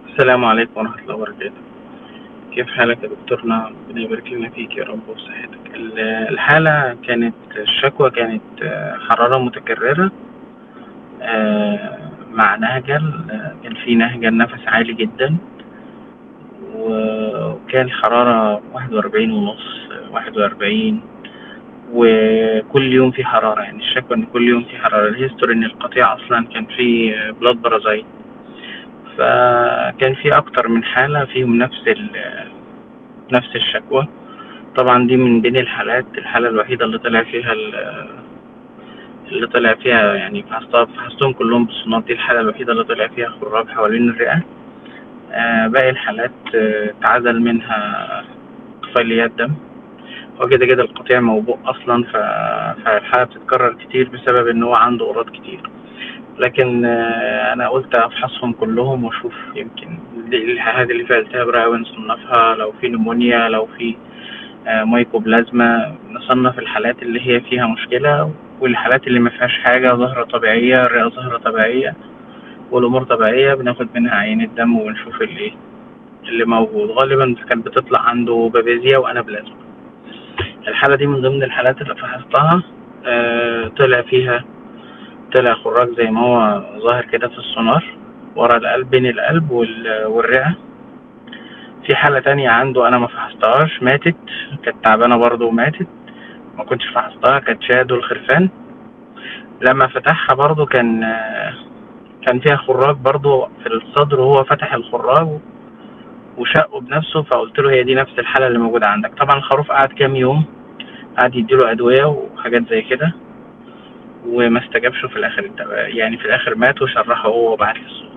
السلام عليكم ورحمة الله وبركاته كيف حالك يا دكتورنا ربنا يبارك لنا فيك يا رب وصحتك ال- الحالة كانت الشكوى كانت آه، حرارة متكررة آه، مع نهجل آه، كان في نهجل نفس عالي جدا و- وكان الحرارة واحد وأربعين ونص واحد وأربعين وكل يوم في حرارة يعني الشكوى إن كل يوم في حرارة الهيستوري إن القطيع أصلا كان فيه بلاد بارازايت فكان في أكتر من حالة فيهم نفس ال نفس الشكوى طبعا دي من بين الحالات الحالة الوحيدة اللي طلع فيها ال- اللي طلع فيها يعني فحصتها فحصتهم كلهم بالصناعة دي الحالة الوحيدة اللي طلع فيها خراب حوالين الرئة آه باقي الحالات آه، اتعزل منها طفيليات دم هو كده كده القطيع موبوء أصلا ف- فالحالة بتتكرر كتير بسبب إن هو عنده أوراد كتير لكن آه، أنا قلت أفحصهم كلهم وأشوف يمكن ال- الحالات اللي فيها التهاب رئوي نصنفها لو في نمونيا لو في آه، مايكوبلازما نصنف الحالات اللي هي فيها مشكلة والحالات اللي ما فيهاش حاجة ظاهرة طبيعية الرئة ظاهرة طبيعية والأمور طبيعية بناخد منها عينة دم ونشوف اللي اللي موجود غالبا كانت بتطلع عنده بابيزيا وأنابلازما الحالة دي من ضمن الحالات اللي فحصتها آه، طلع فيها طلع خراج زي ما هو ظاهر كده في السونار ورا القلب بين القلب وال- والرئة في حالة تانية عنده أنا ما فحصتهاش ماتت كانت تعبانة برضه وماتت ما كنتش فحصتها كانت شادو الخرفان لما فتحها برضه كان آه، كان فيها خراج برضه في الصدر وهو فتح الخراج وشقه بنفسه فقلت له هي دي نفس الحالة اللي موجودة عندك طبعا الخروف قعد كام يوم قعد يديله أدوية وحاجات زي كده وما استجابش في الآخر يعني في الآخر مات وشرحه هو وبعت لي الصورة